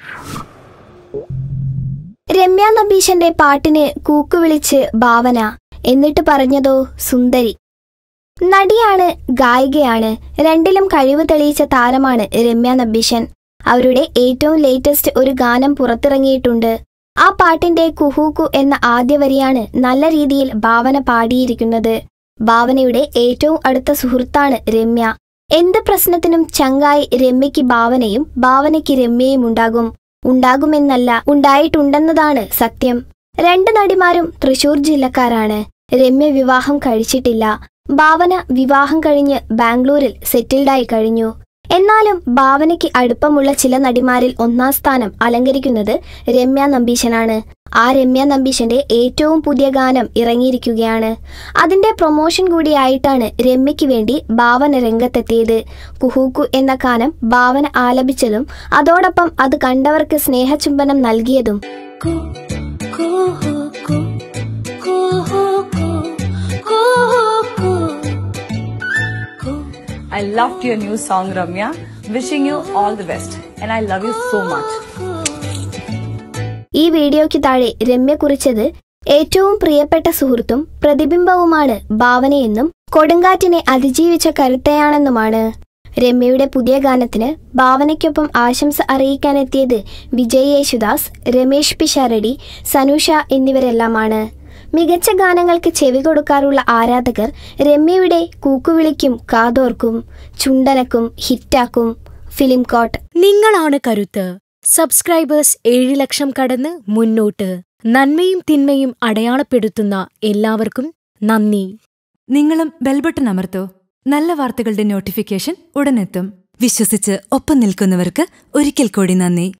രമ്യ നമ്പീശന്റെ പാട്ടിന് കൂക്കുവിളിച്ച് ഭാവന എന്നിട്ട് പറഞ്ഞതോ സുന്ദരി നടിയാണ് ഗായികയാണ് രണ്ടിലും കഴിവ് തെളിയിച്ച താരമാണ് രമ്യ നമ്പീശൻ അവരുടെ ഏറ്റവും ലേറ്റസ്റ്റ് ഒരു ഗാനം പുറത്തിറങ്ങിയിട്ടുണ്ട് ആ പാട്ടിന്റെ കുഹൂക്കു എന്ന ആദ്യ വരിയാണ് നല്ല രീതിയിൽ ഭാവന പാടിയിരിക്കുന്നത് ഭാവനയുടെ ഏറ്റവും അടുത്ത സുഹൃത്താണ് രമ്യ എന്ത് പ്രശ്നത്തിനും ചങ്കായി രമ്യയ്ക്ക് ഭാവനയും ഭാവനയ്ക്ക് രമ്യയും ഉണ്ടാകും ഉണ്ടാകുമെന്നല്ല ഉണ്ടായിട്ടുണ്ടെന്നതാണ് സത്യം രണ്ട് നടിമാരും തൃശൂർ ജില്ലക്കാരാണ് രമ്യ വിവാഹം കഴിച്ചിട്ടില്ല ഭാവന വിവാഹം കഴിഞ്ഞ് ബാംഗ്ലൂരിൽ സെറ്റിൽഡായി കഴിഞ്ഞു എന്നാലും ഭാവനയ്ക്ക് അടുപ്പമുള്ള ചില നടിമാരിൽ ഒന്നാം സ്ഥാനം അലങ്കരിക്കുന്നത് രമ്യ നമ്പീശനാണ് ആ രമ്യ നമ്പീശന്റെ ഏറ്റവും പുതിയ ഗാനം ഇറങ്ങിയിരിക്കുകയാണ് അതിന്റെ പ്രൊമോഷൻ കൂടിയായിട്ടാണ് രമ്യയ്ക്ക് വേണ്ടി ഭാവന രംഗത്തെത്തിയത് കുഹൂക്കു എന്ന ഗാനം ഭാവന ആലപിച്ചതും അതോടൊപ്പം അത് കണ്ടവർക്ക് സ്നേഹചുംബനം നൽകിയതും I loved your new song, Ramya. Wishing you all the best. And I love you so much. ഈ വീഡിയോയ്ക്ക് താഴെ രമ്യ കുറിച്ചത് ഏറ്റവും പ്രിയപ്പെട്ട സുഹൃത്തും പ്രതിബിംബവുമാണ് ഭാവനയെന്നും കൊടുങ്കാറ്റിനെ അതിജീവിച്ച കരുത്തയാണെന്നുമാണ് രമ്യയുടെ പുതിയ ഗാനത്തിന് ഭാവനയ്ക്കൊപ്പം ആശംസ അറിയിക്കാനെത്തിയത് വിജയ് യേശുദാസ് രമേഷ് പിഷാരടി സനുഷ എന്നിവരെല്ലാമാണ് മികച്ച ഗാനങ്ങൾക്ക് ചെവി കൊടുക്കാറുള്ള ആരാധകർ രമ്യയുടെ കൂക്കുവിളിക്കും കാതോർക്കും ചുണ്ടനക്കും ഹിറ്റാക്കും ഫിലിം കോട്ട് നിങ്ങളാണ് കരുത്ത് സബ്സ്ക്രൈബേഴ്സ് ഏഴ് ലക്ഷം കടന്ന് മുന്നോട്ട് നന്മയും തിന്മയും അടയാളപ്പെടുത്തുന്ന എല്ലാവർക്കും നന്ദി നിങ്ങളും ബെൽബട്ടൺ അമർത്തോ നല്ല വാർത്തകളുടെ നോട്ടിഫിക്കേഷൻ ഉടനെത്തും വിശ്വസിച്ച് ഒപ്പം നിൽക്കുന്നവർക്ക് ഒരിക്കൽ കൂടി നന്ദി